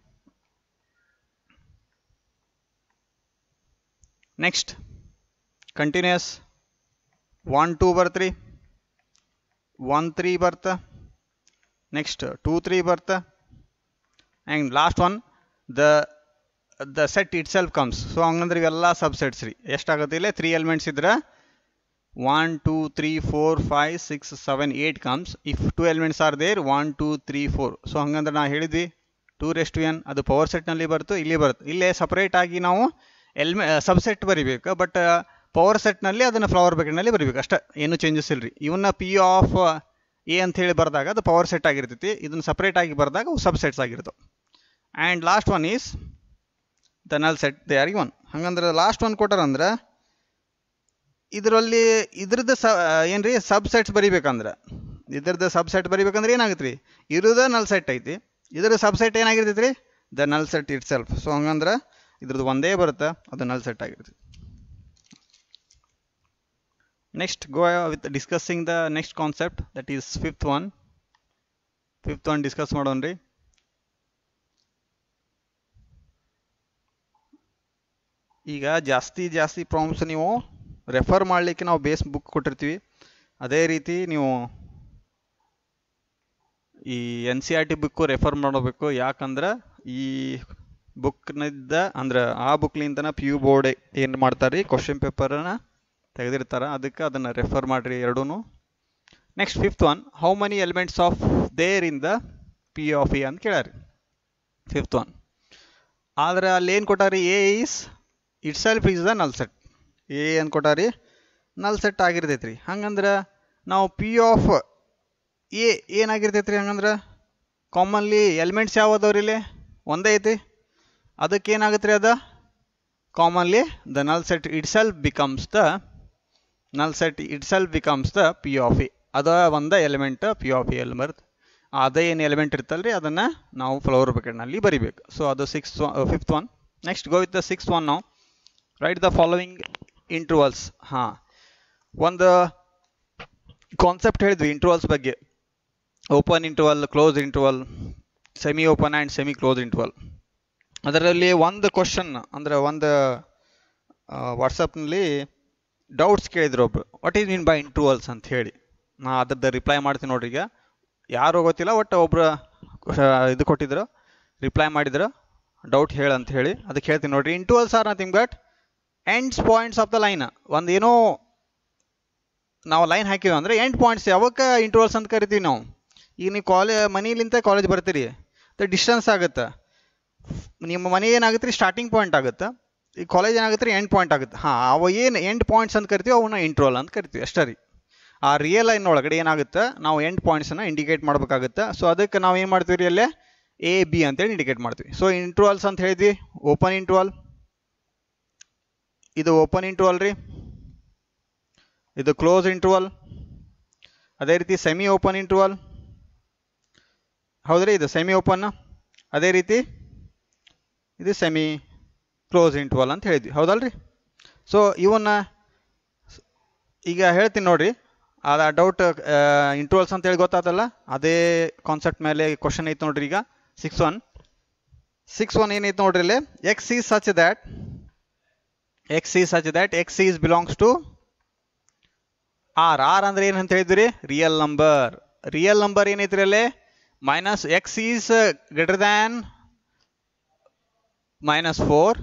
ನೆಕ್ಸ್ಟ್ ಕಂಟಿನ್ಯೂಸ್ ಒನ್ ಟೂ ಬರ್ತ್ರಿ ಒನ್ ತ್ರೀ ಬರ್ತಾ ನೆಕ್ಸ್ಟ್ ಟೂ ತ್ರೀ ಬರ್ತಾ and last one the the set itself comes so ಹಂಗಂದ್ರೆ ಇವೆಲ್ಲ ಸಬ್ಸೆಟ್ಸ್ ರೀ ಎಷ್ಟಾಗುತ್ತೆ ಇಲ್ಲ ತ್ರೀ ಎಲಿಮೆಂಟ್ಸ್ ಇದ್ರೆ one two three four five six seven eight comes if two elements are there one two three four so ಹಂಗಂದ್ರೆ ನಾವು ಹೇಳಿದ್ವಿ ಟೂ ರೆಸ್ಟ್ ಟು ಎನ್ ಅದು ಪವರ್ ಸೆಟ್ನಲ್ಲಿ ಬರ್ತು ಇಲ್ಲಿ ಬರುತ್ತೆ ಇಲ್ಲೇ ಸಪ್ರೇಟ್ ಆಗಿ ನಾವು ಎಲ್ಮೆ ಸಬ್ಸೆಟ್ ಬರಿಬೇಕು ಬಟ್ ಪವರ್ ಸೆಟ್ನಲ್ಲಿ ಅದನ್ನು ಫ್ಲವರ್ ಬ್ಯಾಕೆಟ್ನಲ್ಲಿ ಬರಿಬೇಕು ಅಷ್ಟೇ ಏನು ಚೇಂಜಸ್ ಇಲ್ಲ ರೀ ಇವನ್ನ ಪಿ ಆಫ್ ಎ ಅಂತ ಹೇಳಿ ಬರೆದಾಗ ಅದು ಪವರ್ ಸೆಟ್ ಆಗಿರ್ತೈತಿ ಇದನ್ನು ಸಪ್ರೇಟ್ ಆಗಿ ಬರೆದಾಗ ಅವು ಸಬ್ಸೆಟ್ಸ್ ಆಗಿರ್ತವೆ and last one is the null set they are one ಹಂಗಂದ್ರೆ ಲಾಸ್ಟ್ ಒನ್ ಕೊಟ್ಟಾರಂದ್ರೆ ಇದರಲ್ಲಿ ಇದ್ರದ್ದು ಸ ಏನು ರೀ ಸಬ್ಸೆಟ್ಸ್ ಬರಿಬೇಕಂದ್ರೆ ಇದ್ರದ್ದು ಸಬ್ಸೆಟ್ ಬರಿಬೇಕಂದ್ರೆ ಏನಾಗುತ್ತೆ ರೀ ಇರೋದ ನಲ್ ಸೆಟ್ ಐತಿ ಇದ್ರ ಸಬ್ಸೆಟ್ ಏನಾಗಿರ್ತೈತಿ ರೀ the null set it self so ಹಂಗಂದ್ರೆ ಇದ್ರದ್ದು ಒಂದೇ ಬರುತ್ತೆ ಅದು ನಲ್ ಸೆಟ್ ಆಗಿರ್ತೈತಿ next go with discussing the next concept that is fifth one fifth one discuss ಮಾಡೋಣ್ರಿ ಈಗ ಜಾಸ್ತಿ ಜಾಸ್ತಿ ಪ್ರಾಬ್ಲಮ್ಸ್ ನೀವು ರೆಫರ್ ಮಾಡಲಿಕ್ಕೆ ನಾವು ಬೇಸ್ ಬುಕ್ ಕೊಟ್ಟಿರ್ತೀವಿ ಅದೇ ರೀತಿ ನೀವು ಈ N C R T book refer ಮಾಡಬೇಕು ಯಾಕಂದ್ರೆ ಈ ಬುಕ್ನಿಂದ ಅಂದ್ರೆ ಆ ಬುಕ್ಲಿಂದನ ಪಿ ಯು ಬೋರ್ಡ್ ಏನು ಮಾಡ್ತಾರೆ ರೀ ಕ್ವಶನ್ ಪೇಪರನ್ನ ತೆಗೆದಿರ್ತಾರೆ ಅದಕ್ಕೆ ಅದನ್ನು ರೆಫರ್ ಮಾಡಿರಿ ಎರಡೂ next fifth one how many elements of there in the P of A ಅಂತ ಕೇಳ್ಯಾರಿ ಫಿಫ್ತ್ ಒನ್ ಆದ್ರೆ ಅಲ್ಲಿ ಏನು ಕೊಟ್ಟಾರಿ A is itself is the null set A ಅಂತ ಕೊಟ್ಟಾರಿ ನಲ್ ಸೆಟ್ ಆಗಿರ್ತೈತೆ ರೀ ಹಂಗಂದ್ರೆ ನಾವು ಪಿ ಆಫ್ ಎ ಏನಾಗಿರ್ತೈತೆ ರೀ ಹಂಗಂದ್ರೆ ಕಾಮನ್ಲಿ ಎಲಿಮೆಂಟ್ಸ್ ಯಾವ ಅದಾವ್ರಿ ಇಲ್ಲಿ ಒಂದೇ ಐತಿ ಅದಕ್ಕೆ ಏನಾಗುತ್ತೆ ರೀ ಅದ commonly the null set itself becomes the null set itself becomes the P of A ಅದ ಒಂದ ಎಲಿಮೆಂಟ್ ಪಿ ಆಫ್ ಎ ಬರುತ್ತೆ ಅದೇ ಏನು ಎಲಿಮೆಂಟ್ ಇರ್ತಲ್ರಿ ಅದನ್ನು ನಾವು ಫ್ಲವರ್ ಬಕೆಟ್ನಲ್ಲಿ ಬರಿಬೇಕು ಸೊ ಅದು six fifth one next go with the six one ನಾವು ರೈಟ್ ದ ಫಾಲೋವಿಂಗ್ ಇಂಟ್ರವಲ್ಸ್ ಹಾಂ ಒಂದು ಕಾನ್ಸೆಪ್ಟ್ ಹೇಳಿದ್ವಿ ಇಂಟರ್ವಲ್ಸ್ ಬಗ್ಗೆ open interval close interval semi open and semi close interval ಅದರಲ್ಲಿ ಒಂದು ಕ್ವಶನ್ ಅಂದರೆ ಒಂದು ವಾಟ್ಸಪ್ನಲ್ಲಿ ಡೌಟ್ಸ್ ಕೇಳಿದ್ರು ಒಬ್ರು what is mean by intervals ಅಂತ ಹೇಳಿ ನಾ ಅದ್ರದ್ದು ರಿಪ್ಲೈ ಮಾಡ್ತೀನಿ ನೋಡ್ರಿ ಈಗ ಯಾರು ಗೊತ್ತಿಲ್ಲ ಒಟ್ಟು ಒಬ್ರು ಇದು ಕೊಟ್ಟಿದ್ರು ರಿಪ್ಲೈ ಮಾಡಿದ್ರು ಡೌಟ್ ಹೇಳ ಅಂತ ಹೇಳಿ ಅದಕ್ಕೆ ಹೇಳ್ತೀನಿ ನೋಡ್ರಿ intervals are nothing but ends points of the line ಒಂದು ಏನೋ ನಾವು ಲೈನ್ ಹಾಕಿವಿ ಅಂದರೆ ಎಂಡ್ ಪಾಯಿಂಟ್ಸ್ ಯಾವಾಗ ಇಂಟರ್ವಲ್ಸ್ ಅಂತ ಕರಿತೀವಿ ನಾವು ಈಗ ನೀವು ಕಾಲೇ ಮನೆಯಲ್ಲಿಂದ ಕಾಲೇಜ್ ಬರ್ತೀರಿ ದ ಡಿಸ್ಟೆನ್ಸ್ ಆಗುತ್ತೆ ನಿಮ್ಮ ಮನೆ ಏನಾಗುತ್ತೆ ರೀ ಸ್ಟಾರ್ಟಿಂಗ್ ಪಾಯಿಂಟ್ ಆಗುತ್ತೆ ಈ ಕಾಲೇಜ್ ಏನಾಗುತ್ತೆ ರೀ ಎಂಡ್ ಪಾಯಿಂಟ್ ಆಗುತ್ತೆ ಹಾಂ ಅವ ಏನು ಎಂಡ್ ಪಾಯಿಂಟ್ಸ್ ಅಂತ ಕರಿತೀವಿ ಅವನ್ನ ಇಂಟ್ರೋಲ್ ಅಂತ ಕರಿತೀವಿ ಅಷ್ಟೇ ರೀ ಆ ರಿಯಲ್ ಲೈನ್ ಒಳಗಡೆ ಏನಾಗುತ್ತೆ ನಾವು ಎಂಡ್ ಪಾಯಿಂಟ್ಸನ್ನು ಇಂಡಿಕೇಟ್ ಮಾಡಬೇಕಾಗುತ್ತೆ ಸೊ ಅದಕ್ಕೆ ನಾವು ಏನು ಮಾಡ್ತೀವಿ ರೀ ಅಲ್ಲೇ ಎ ಬಿ ಅಂತೇಳಿ ಇಂಡಿಕೇಟ್ ಮಾಡ್ತೀವಿ ಸೊ ಇಂಟ್ರೋಲ್ಸ್ ಅಂತ ಹೇಳಿದ್ವಿ ಓಪನ್ ಇಂಟ್ರೋಲ್ ಇದು ಓಪನ್ ಇಂಟ್ರೋಲ್ ರೀ ಇದು ಕ್ಲೋಸ್ ಇಂಟ್ರುವಲ್ ಅದೇ ರೀತಿ ಸೆಮಿ ಓಪನ್ ಇಂಟ್ರುವಲ್ ಹೌದ್ರಿ ಇದು ಸೆಮಿ ಓಪನ್ ಅದೇ ರೀತಿ ಇದು ಸೆಮಿ ಕ್ಲೋಸ್ ಇಂಟ್ರುವಲ್ ಅಂತ ಹೇಳಿದ್ವಿ ಹೌದಲ್ರಿ ಸೊ ಇವನ್ನ ಈಗ ಹೇಳ್ತೀನಿ ನೋಡ್ರಿ ಅದು ಡೌಟ್ ಇಂಟ್ರುವಲ್ಸ್ ಅಂತ ಹೇಳಿ ಗೊತ್ತಾತಲ್ಲ ಅದೇ ಕಾನ್ಸೆಪ್ಟ್ ಮೇಲೆ ಕ್ವಶನ್ ಐತೆ ನೋಡ್ರಿ ಈಗ ಸಿಕ್ಸ್ ಒನ್ ಸಿಕ್ಸ್ ಒನ್ ಏನೈತೆ ನೋಡ್ರಿ ಇಲ್ಲಿ X is such that X is such that X is belongs to R R ಅಂದ್ರೆ ಏನು ಅಂತ ಹೇಳಿದ್ರಿ ರಿಯಲ್ ನಂಬರ್ ರಿಯಲ್ ನಂಬರ್ ಏನೈತ್ರಿ ಅಲ್ಲಿ minus x is greater than minus four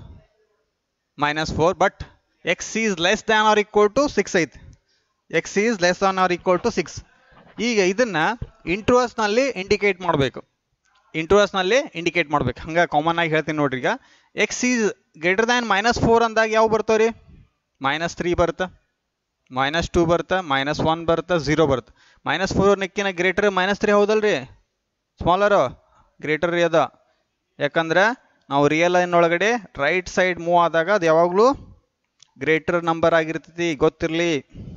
minus four but x is less than or equal to six ಐತಿ x is less than or equal to six ಈಗ ಇದನ್ನ ಇಂಟ್ರೋಸ್ನಲ್ಲಿ indicate ಮಾಡಬೇಕು ಇಂಟ್ರೋಸ್ನಲ್ಲಿ indicate ಮಾಡ್ಬೇಕು ಹಂಗೆ common ಆಗಿ ಹೇಳ್ತೀನಿ ನೋಡ್ರಿ ಈಗ x is greater than minus four ಅಂದಾಗ ಯಾವ ಬರ್ತಾವ ರೀ ಮೈನಸ್ ತ್ರೀ ಬರುತ್ತೆ ಮೈನಸ್ ಟೂ ಬರುತ್ತೆ ಮೈನಸ್ ಒನ್ ಬರುತ್ತೆ ಝೀರೋ ಬರುತ್ತೆ ಮೈನಸ್ ಫೋರ್ ನೆಕ್ಕಿನ ಗ್ರೇಟರ್ ಮೈನಸ್ ತ್ರೀ ಹೌದಲ್ರಿ ಸ್ಮಾಲರು ಗ್ರೇಟರ್ ರೀ ಅದ ಯಾಕಂದ್ರೆ ನಾವು ರಿಯಲ್ ಲೈನ್ ಒಳಗಡೆ ರೈಟ್ ಸೈಡ್ ಮೂವ್ ಆದಾಗ ಅದು ಯಾವಾಗಲೂ ಗ್ರೇಟರ್ ನಂಬರ್ ಆಗಿರ್ತೈತಿ ಗೊತ್ತಿರಲಿ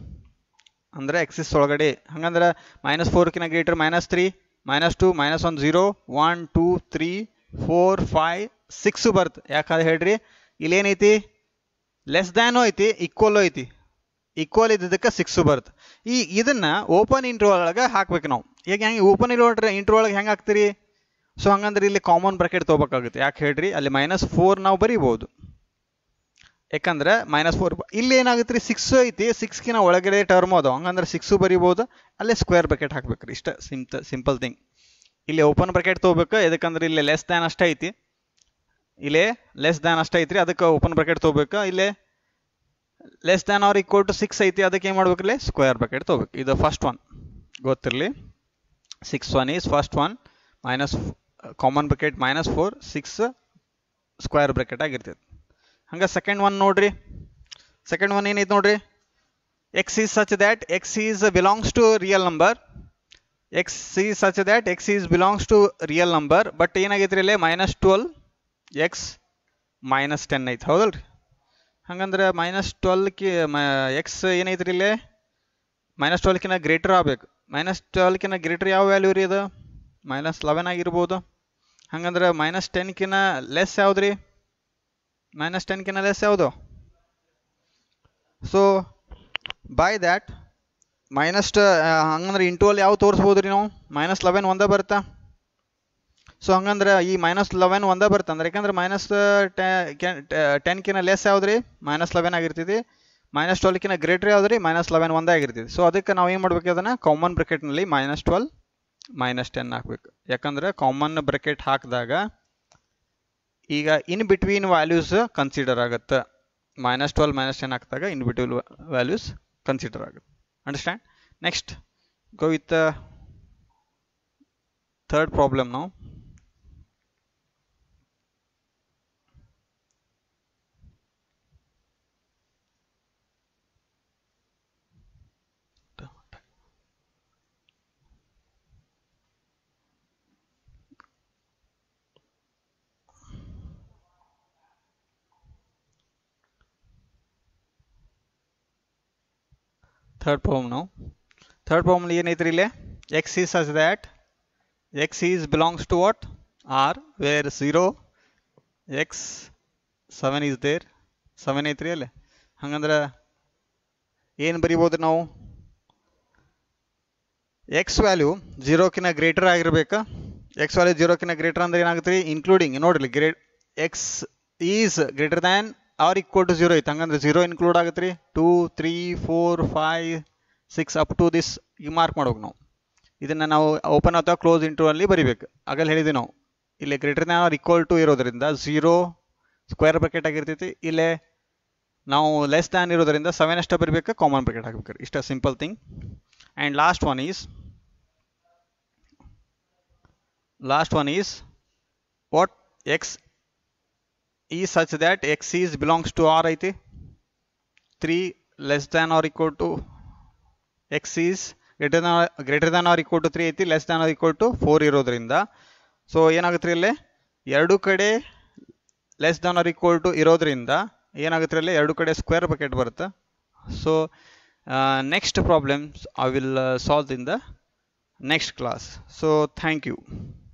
ಅಂದರೆ ಎಕ್ಸಿಸ್ ಒಳಗಡೆ ಹಂಗಂದ್ರೆ ಮೈನಸ್ ಫೋರ್ಕಿನ greater minus three minus two minus one zero one two three four five six ಬರುತ್ತೆ ಯಾಕಂದ್ರೆ ಹೇಳ್ರಿ ಇಲ್ಲೇನೈತಿ ಲೆಸ್ ದ್ಯಾನು ಐತಿ ಈಕ್ವಲ್ಲು ಐತಿ ಈಕ್ವಲ್ ಇದ್ದದಕ್ಕೆ ಸಿಕ್ಸು ಬರುತ್ತೆ ಈ ಇದನ್ನ ಓಪನ್ ಇಂಟ್ರೋ ಒಳಗೆ ಹಾಕ್ಬೇಕು ನಾವು ಈಗ ಹೆಂಗೆ ಓಪನ್ ಇರೋ ಇಂಟ್ರೋ ಒಳಗೆ ಹೆಂಗೆ ಹಾಕ್ತೀರಿ ಸೊ ಹಂಗಂದ್ರೆ ಇಲ್ಲಿ ಕಾಮನ್ ಬ್ರಾಕೆಟ್ ತೊಗೋಬೇಕಾಗುತ್ತೆ ಯಾಕೆ ಹೇಳ್ರಿ ಅಲ್ಲಿ ಮೈನಸ್ ಫೋರ್ ನಾವು ಬರಿಬೋದು ಯಾಕಂದ್ರೆ ಮೈನಸ್ ಫೋರ್ ಇಲ್ಲಿ ಏನಾಗುತ್ತೆ ರೀ ಸಿಕ್ಸ್ ಐತಿ ಸಿಕ್ಸ್ಕಿನ ಒಳಗಡೆ ಟರ್ಮ್ ಅದಾವ ಹಂಗಂದ್ರೆ ಸಿಕ್ಸು ಬರಿಬೋದು ಅಲ್ಲೇ ಸ್ಕ್ವೇರ್ ಬ್ರಾಕೆಟ್ ಹಾಕ್ಬೇಕು ರೀ ಇಷ್ಟ ಸಿಂಪ್ ಸಿಂಪಲ್ ಥಿಂಗ್ ಇಲ್ಲಿ ಓಪನ್ ಬ್ರಾಕೆಟ್ ತೊಗೋಬೇಕು ಯಾಕಂದ್ರೆ ಇಲ್ಲಿ ಲೆಸ್ ದ್ಯಾನ್ ಅಷ್ಟೇ ಐತಿ ಇಲ್ಲೇ ಲೆಸ್ ದ್ಯಾನ್ ಅಷ್ಟೇ ಐತ್ರಿ ಅದಕ್ಕೆ ಓಪನ್ ಬ್ರಾಕೆಟ್ ತೊಗೋಬೇಕು ಇಲ್ಲೇ less than or equal to six ಐತಿ ಅದಕ್ಕೆ ಏನು ಮಾಡ್ಬೇಕು ಇಲ್ಲಿ ಸ್ಕ್ವೇರ್ ಬ್ರಾಕೆಟ್ ತೊಗೋಬೇಕು ಇದು ಫಸ್ಟ್ ಒನ್ ಗೊತ್ತಿರಲಿ six one is first one minus common bracket minus four six square bracket ಆಗಿರ್ತೈತಿ ಹಂಗೆ ಸೆಕೆಂಡ್ ಒನ್ ನೋಡ್ರಿ ಸೆಕೆಂಡ್ ಒನ್ ಏನೈತೆ ನೋಡ್ರಿ x is such that X is belongs to real number x is such that X is belongs to real number but ಏನಾಗೈತ್ರಿ ಇಲ್ಲಿ minus twelve X minus ten ಐತೆ ಹೌದಲ್ರಿ ಹಂಗಂದ್ರೆ ಮೈನಸ್ ಟ್ವೆಲ್ಕಿ x ಏನೈತ್ರಿ ಇಲ್ಲಿ ಮೈನಸ್ ಟ್ವೆಲ್ಕಿನ ಗ್ರೇಟರ್ ಆಗಬೇಕು ಮೈನಸ್ ಟ್ವೆಲ್ಕಿನ ಗ್ರೇಟರ್ ಯಾವ ವ್ಯಾಲ್ಯೂ ರೀ ಅದು ಮೈನಸ್ ಲೆವೆನ್ ಆಗಿರ್ಬೋದು ಹಂಗಂದ್ರೆ ಮೈನಸ್ ಟೆನ್ಕಿನ ಲೆಸ್ ಯಾವ್ದು ರೀ ಮೈನಸ್ ಟೆನ್ಕಿನ ಲೆಸ್ ಯಾವುದು ಸೊ ಬೈ ದ್ಯಾಟ್ ಮೈನಸ್ ಹಂಗಂದ್ರೆ ಇಂಟುವಲ್ ಯಾವ ತೋರಿಸ್ಬೋದು ರೀ ನಾವು ಮೈನಸ್ ಲೆವೆನ್ ಒಂದೇ ಬರುತ್ತಾ ಸೊ ಹಂಗಂದ್ರೆ ಈ ಮೈನಸ್ ಲೆವೆನ್ ಒಂದೇ ಬರುತ್ತೆ ಅಂದ್ರೆ ಯಾಕಂದ್ರೆ ಮೈನಸ್ ಟೆನ್ಕಿನ ಲೆಸ್ ಯಾವ್ದು ರೀ ಮೈನಸ್ ಲೆವೆನ್ ಆಗಿರ್ತೈತಿ ಮೈನಸ್ ಟ್ವೆಲ್ಕಿನ ಗ್ರೇಟರ್ ಯಾವ್ದು ರೀ ಮೈನಸ್ ಲೆವೆನ್ ಒಂದೇ ಆಗಿರ್ತೈತಿ ಸೊ ಅದಕ್ಕೆ ನಾವು ಏನು ಮಾಡ್ಬೇಕು ಅದನ್ನು ಕಾಮನ್ ಬ್ರೆಕೆಟ್ನಲ್ಲಿ ಮೈನಸ್ ಟ್ವೆಲ್ ಮೈನಸ್ ಟೆನ್ ಹಾಕ್ಬೇಕು ಯಾಕಂದ್ರೆ ಕಾಮನ್ ಬ್ರೆಕೆಟ್ ಹಾಕಿದಾಗ ಈಗ ಇನ್ ಬಿಟ್ವೀನ್ ವ್ಯಾಲ್ಯೂಸ್ ಕನ್ಸಿಡರ್ ಆಗುತ್ತೆ ಮೈನಸ್ ಟ್ವೆಲ್ ಮೈನಸ್ ಟೆನ್ ಹಾಕಿದಾಗ ಇನ್ ಬಿಟ್ವೀನ್ ವ್ಯಾಲ್ಯೂಸ್ ಕನ್ಸಿಡರ್ ಆಗುತ್ತೆ understand next go with third problem ನಾವು ಥರ್ಡ್ ಪ್ರಾಬ್ಲಮ್ ನಾವು ಥರ್ಡ್ ಪ್ರಾಬ್ಲಮ್ ಏನೈತ್ರಿ ಇಲ್ಲಿ X is such that X is belongs to what are where zero x seven is there seven ಐತ್ರಿ ಅಲ್ಲಿ ಹಂಗಂದ್ರೆ ಏನು ಬರಿಬೋದು ನಾವು ಎಕ್ಸ್ ವ್ಯಾಲ್ಯೂ ಜೀರೋಕಿನ ಗ್ರೇಟರ್ ಆಗಿರ್ಬೇಕಾ ಎಕ್ಸ್ ವ್ಯಾಲ್ಯೂ ಜೀರೋಕಿನ ಗ್ರೇಟರ್ ಅಂದ್ರೆ ಏನಾಗುತ್ತೆ ರೀ ಇನ್ಕ್ಲೂಡಿಂಗ್ ನೋಡ್ರಿ great x is greater than or equal to zero ಐತೆ ಹಂಗಂದ್ರೆ ಜೀರೋ ಇನ್ಕ್ಲೂಡ್ ಆಗುತ್ತೆ ರೀ two three four five six up to this ಈಗ ಮಾರ್ಕ್ ಮಾಡೋಕೆ ನಾವು ಇದನ್ನು ನಾವು ಓಪನ್ ಅಥವಾ ಕ್ಲೋಸ್ ಇಂಟು ಅಲ್ಲಿ ಬರಿಬೇಕು ಆಗಲ್ಲಿ ಹೇಳಿದ್ವಿ ನಾವು ಇಲ್ಲಿ greater than or equal to ಇರೋದ್ರಿಂದ ಝೀರೋ ಸ್ಕ್ವೇರ್ ಬ್ರಾಕೆಟ್ ಆಗಿರ್ತೈತಿ ಇಲ್ಲೇ ನಾವು ಲೆಸ್ ದ್ಯಾನ್ ಇರೋದ್ರಿಂದ ಸೆವೆನ್ ಅಷ್ಟೇ ಬರಬೇಕು ಕಾಮನ್ ಬ್ರಾಕೆಟ್ ಹಾಕ್ಬೇಕು ಇಷ್ಟ simple thing and last one is last one is what x is such that X is belongs to R ಐತಿ three less than or equal to x is greater than greater than or equal to three ಐತಿ less than or equal to four ಇರೋದ್ರಿಂದ so ಏನಾಗುತ್ತೆ ಇಲ್ಲಿ ಎರಡು ಕಡೆ less than or equal to ಇರೋದ್ರಿಂದ ಏನಾಗುತ್ತೆ ಇಲ್ಲಿ ಎರಡು ಕಡೆ ಸ್ಕ್ವೇರ್ ಬಕೆಟ್ ಬರುತ್ತೆ so next problems I will solve in the next class so thank you